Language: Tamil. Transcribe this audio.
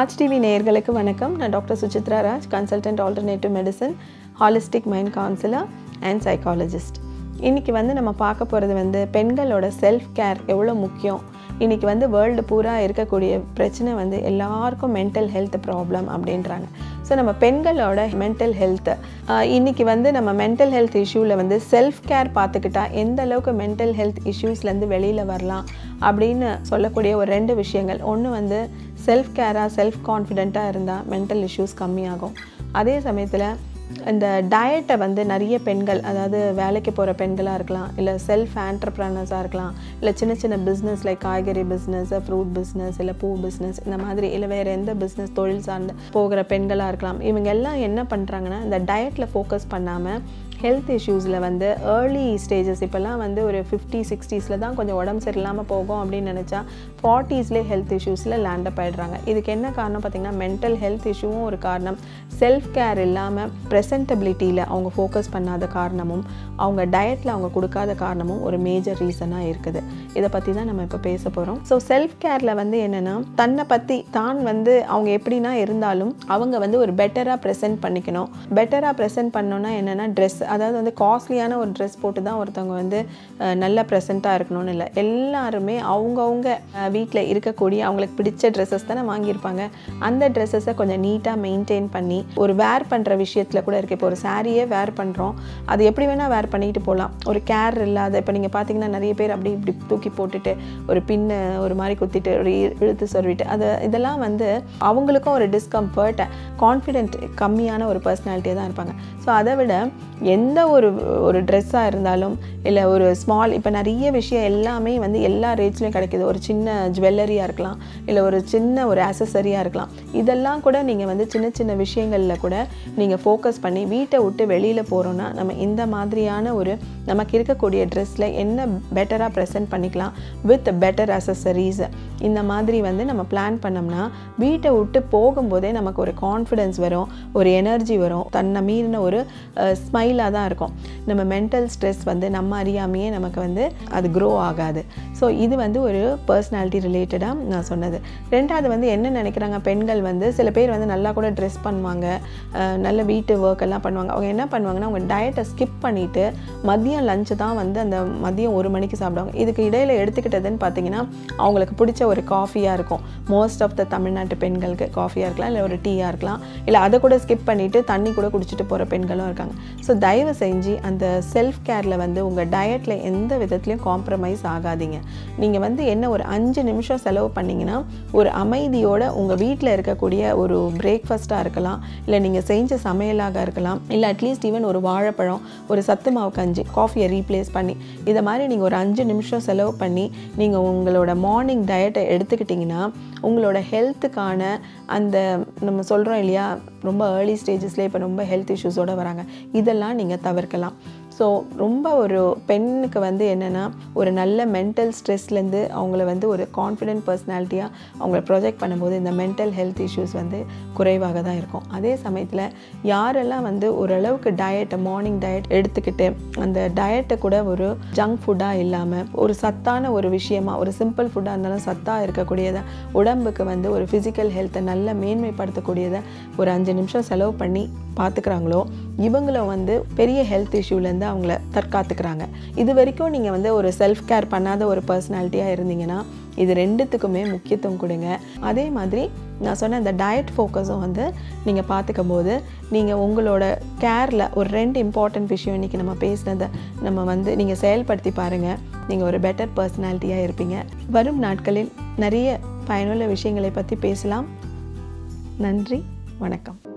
ராஜ் டிவி நேயர்களுக்கு வணக்கம் நான் doctor Suchitra Raj consultant alternative medicine holistic mind counsellor and psychologist இன்றைக்கி வந்து நம்ம பார்க்க போகிறது வந்து பெண்களோட செல்ஃப் கேர் எவ்வளோ முக்கியம் இன்றைக்கி வந்து வேர்ல்டு பூரா இருக்கக்கூடிய பிரச்சனை வந்து எல்லாருக்கும் மென்டல் ஹெல்த் ப்ராப்ளம் அப்படின்றாங்க ஸோ நம்ம பெண்களோட மென்டல் ஹெல்த்து இன்றைக்கி வந்து நம்ம மென்டல் ஹெல்த் இஷ்யூவில் வந்து செல்ஃப் கேர் பார்த்துக்கிட்டா எந்த அளவுக்கு மென்டல் ஹெல்த் இஷ்யூஸ்லேருந்து வெளியில் வரலாம் அப்படின்னு சொல்லக்கூடிய ஒரு ரெண்டு விஷயங்கள் ஒன்று வந்து செல்ஃப் கேராக செல்ஃப் கான்ஃபிடெண்ட்டாக இருந்தால் மென்டல் இஷ்யூஸ் கம்மியாகும் அதே சமயத்தில் இந்த டயட்டை வந்து நிறைய பெண்கள் அதாவது வேலைக்கு போகிற பெண்களாக இருக்கலாம் இல்லை செல்ஃப் ஆண்டர்ப்ரனர்ஸாக இருக்கலாம் இல்லை சின்ன சின்ன பிஸ்னஸ் லைக் காய்கறி பிஸ்னஸ் ஃப்ரூட் பிஸ்னஸ் இல்லை பூ பிஸ்னஸ் இந்த மாதிரி இல்லை வேறு எந்த பிஸ்னஸ் தொழில் சார்ந்து போகிற பெண்களாக இருக்கலாம் இவங்க எல்லாம் என்ன பண்ணுறாங்கன்னா இந்த டயட்டில் ஃபோக்கஸ் பண்ணாமல் ஹெல்த் இஷ்யூஸில் வந்து ஏர்லி ஸ்டேஜஸ் இப்போல்லாம் வந்து ஒரு ஃபிஃப்டி சிக்ஸ்டீஸில் தான் கொஞ்சம் உடம்பு சரியில்லாமல் போகும் அப்படின்னு நினச்சா ஃபார்ட்டிஸ்லேயே ஹெல்த் இஷ்யூஸில் லேண்டப் ஆகிடுறாங்க இதுக்கு என்ன காரணம் பார்த்திங்கன்னா மென்டல் ஹெல்த் இஷ்யூவும் ஒரு காரணம் செல்ஃப் கேர் இல்லாமல் ப்ரெசன்டபிலிட்டியில் அவங்க ஃபோக்கஸ் பண்ணாத காரணமும் அவங்க டயட்டில் அவங்க கொடுக்காத காரணமும் ஒரு மேஜர் ரீசனாக இருக்குது இதை பற்றி தான் நம்ம இப்போ பேச போகிறோம் ஸோ செல்ஃப் கேரில் வந்து என்னென்னா தன்னை பற்றி தான் வந்து அவங்க எப்படின்னா இருந்தாலும் அவங்க வந்து ஒரு பெட்டராக ப்ரெசென்ட் பண்ணிக்கணும் பெட்டராக ப்ரெசென்ட் பண்ணோன்னா என்னென்னா ட்ரெஸ் அதாவது வந்து காஸ்ட்லியான ஒரு ட்ரெஸ் போட்டு தான் ஒருத்தவங்க வந்து அஹ், நல்ல ப்ரெசண்ட்டாக இருக்கணும்னு இல்லை எல்லாருமே அவங்கவுங்க வீட்டில் இருக்கக்கூடிய அவங்களுக்கு பிடிச்ச ட்ரெஸ்ஸஸ் தானே வாங்கியிருப்பாங்க அந்த ட்ரெஸ்ஸஸை கொஞ்சம் நீட்டாக மெயின்டைன் பண்ணி ஒரு வேர் பண்ணுற விஷயத்தில் கூட இருக்குது இப்போ ஒரு சாரியே வேர் பண்ணுறோம் அது எப்படி வேணால் வேர் பண்ணிட்டு போகலாம் ஒரு கேர் இல்லாத இப்போ நீங்கள் பார்த்தீங்கன்னா நிறைய பேர் அப்படி இப்படி தூக்கி போட்டுட்டு ஒரு பின்னு ஒரு மாதிரி குத்திட்டு ஒரு இ- இழுத்து சொருவிட்டு அது இதெல்லாம் வந்து அவங்களுக்கும் ஒரு டிஸ்கம்ஃபர்ட் கான்ஃபிடென்ட் கம்மியான ஒரு பர்சனாலிட்டியாக தான் இருப்பாங்க ஸோ அதை விட எந்த ஒரு ஒரு ட்ரெஸ்ஸாக இருந்தாலும் இல்லை ஒரு ஸ்மால் இப்போ நிறைய விஷயம் எல்லாமே வந்து எல்லா ரேட்ஸ்லையும் கிடைக்குது ஒரு சின்ன ஜுவல்லரியாக இருக்கலாம் இல்லை ஒரு சின்ன ஒரு அசசரியாக இருக்கலாம் இதெல்லாம் கூட நீங்கள் வந்து சின்ன சின்ன விஷயங்களில் கூட நீங்கள் ஃபோக்கஸ் பண்ணி வீட்டை விட்டு வெளியில் போகிறோன்னா நம்ம இந்த மாதிரியான ஒரு நமக்கு இருக்கக்கூடிய ட்ரெஸ்ஸில் என்ன பெட்டராக ப்ரெசென்ட் பண்ணிக்கலாம் வித் பெட்டர் அசசரிஸ் இந்த மாதிரி வந்து நம்ம பிளான் பண்ணோம்னா வீட்டை விட்டு போகும்போதே நமக்கு ஒரு கான்ஃபிடென்ஸ் வரும் ஒரு எனர்ஜி வரும் தன்னை மீறின ஒரு ஸ்மைலாக தான் இருக்கும் நம்ம மென்டல் ஸ்ட்ரெஸ் வந்து நம்ம அறியாமையே நமக்கு வந்து அது க்ரோ ஆகாது ஸோ இது வந்து ஒரு பர்சனாலிட்டி ரிலேட்டடாக நான் சொன்னது ரெண்டாவது வந்து என்ன நினைக்கிறாங்க பெண்கள் வந்து சில பேர் வந்து நல்லா கூட ட்ரெஸ் பண்ணுவாங்க அஹ், நல்ல வீட்டு ஒர்க் எல்லாம் பண்ணுவாங்க அவங்க என்ன பண்ணுவாங்கன்னா அவங்க டயட்டை ஸ்கிப் பண்ணிவிட்டு மதியம் லஞ்சு தான் வந்து அந்த மதியம் ஒரு மணிக்கு சாப்பிடுவாங்க இதுக்கு இடையில எடுத்துக்கிட்டதுன்னு பார்த்தீங்கன்னா அவங்களுக்கு பிடிச்ச ஒரு காஃபியாக இருக்கும் மோஸ்ட் ஆஃப் த தமிழ்நாட்டு பெண்களுக்கு காஃபியாக இருக்கலாம் இல்லை ஒரு டீயாக இருக்கலாம் இல்லை அதை கூட ஸ்கிப் பண்ணிவிட்டு தண்ணி கூட குடிச்சிட்டு போகிற பெண்களும் இருக்காங்க ஸோ தயவு செஞ்சு அந்த செல்ஃப் கேரில் வந்து உங்கள் டயட்டில் எந்த விதத்துலையும் காம்ப்ரமைஸ் ஆகாதீங்க நீங்கள் வந்து என்ன ஒரு அஞ்சு நிமிஷம் செலவு பண்ணிங்கன்னா ஒரு அமைதியோட உங்கள் வீட்டில் இருக்கக்கூடிய ஒரு பிரேக்ஃபாஸ்ட்டாக இருக்கலாம் இல்லை நீங்கள் செஞ்ச சமையலாக இருக்கலாம் இல்லை அட்லீஸ்ட் ஈவன் ஒரு வாழைப்பழம் ஒரு சத்து மாவு கஞ்சி காஃபியை ரீப்ளேஸ் பண்ணி இதை மாதிரி நீங்கள் ஒரு அஞ்சு நிமிஷம் செலவு பண்ணி நீங்கள் உங்களோட மார்னிங் டயட்டை எடுத்துக்கிட்டிங்கன்னா உங்களோட ஹெல்த்துக்கான அந்த நம்ம சொல்கிறோம் இல்லையா ரொம்ப ஏர்லி ஸ்டேஜஸ்லேயே இப்போ ரொம்ப ஹெல்த் இஷ்யூஸோடு வராங்க இதெல்லாம் நீங்கள் தவிர்க்கலாம் ஸோ ரொம்ப ஒரு பெண்ணுக்கு வந்து என்னென்னா ஒரு நல்ல மென்டல் ஸ்ட்ரெஸ்லேருந்து அவங்கள வந்து ஒரு கான்ஃபிடென்ட் பர்சனாலிட்டியாக அவங்கள ப்ரொஜெக்ட் பண்ணும்போது இந்த மென்டல் ஹெல்த் இஷ்யூஸ் வந்து குறைவாக தான் இருக்கும் அதே சமயத்தில் யாரெல்லாம் வந்து ஓரளவுக்கு டயட்டை மார்னிங் டயட் எடுத்துக்கிட்டு அந்த டயட்டை கூட ஒரு ஜங்க் ஃபுட்டாக இல்லாமல் ஒரு சத்தான ஒரு விஷயமா ஒரு சிம்பிள் ஃபுட்டாக இருந்தாலும் சத்தாக இருக்கக்கூடியதை உடம்புக்கு வந்து ஒரு ஃபிசிக்கல் ஹெல்த்தை நல்ல மேன்மைப்படுத்தக்கூடியதை ஒரு அஞ்சு நிமிஷம் செலவு பண்ணி பார்த்துக்கிறாங்களோ இவங்களும் வந்து பெரிய ஹெல்த் இஷ்யூலேருந்து அவங்கள தற்காத்துக்கிறாங்க இது வரைக்கும் நீங்கள் வந்து ஒரு செல்ஃப் கேர் பண்ணாத ஒரு பர்சனாலிட்டியாக இருந்தீங்கன்னா இது ரெண்டுத்துக்குமே முக்கியத்துவம் கொடுங்க அதே மாதிரி நான் சொன்ன அந்த டயட் ஃபோக்கஸும் வந்து நீங்கள் பார்த்துக்கும் போது நீங்கள் உங்களோட கேரில் ஒரு ரெண்டு இம்பார்ட்டன்ட் விஷயம் இன்றைக்கி நம்ம பேசினதை நம்ம வந்து நீங்கள் செயல்படுத்தி பாருங்கள் நீங்கள் ஒரு பெட்டர் பர்சனாலிட்டியாக இருப்பீங்க வரும் நாட்களில் நிறைய பயனுள்ள விஷயங்களை பற்றி பேசலாம் நன்றி வணக்கம்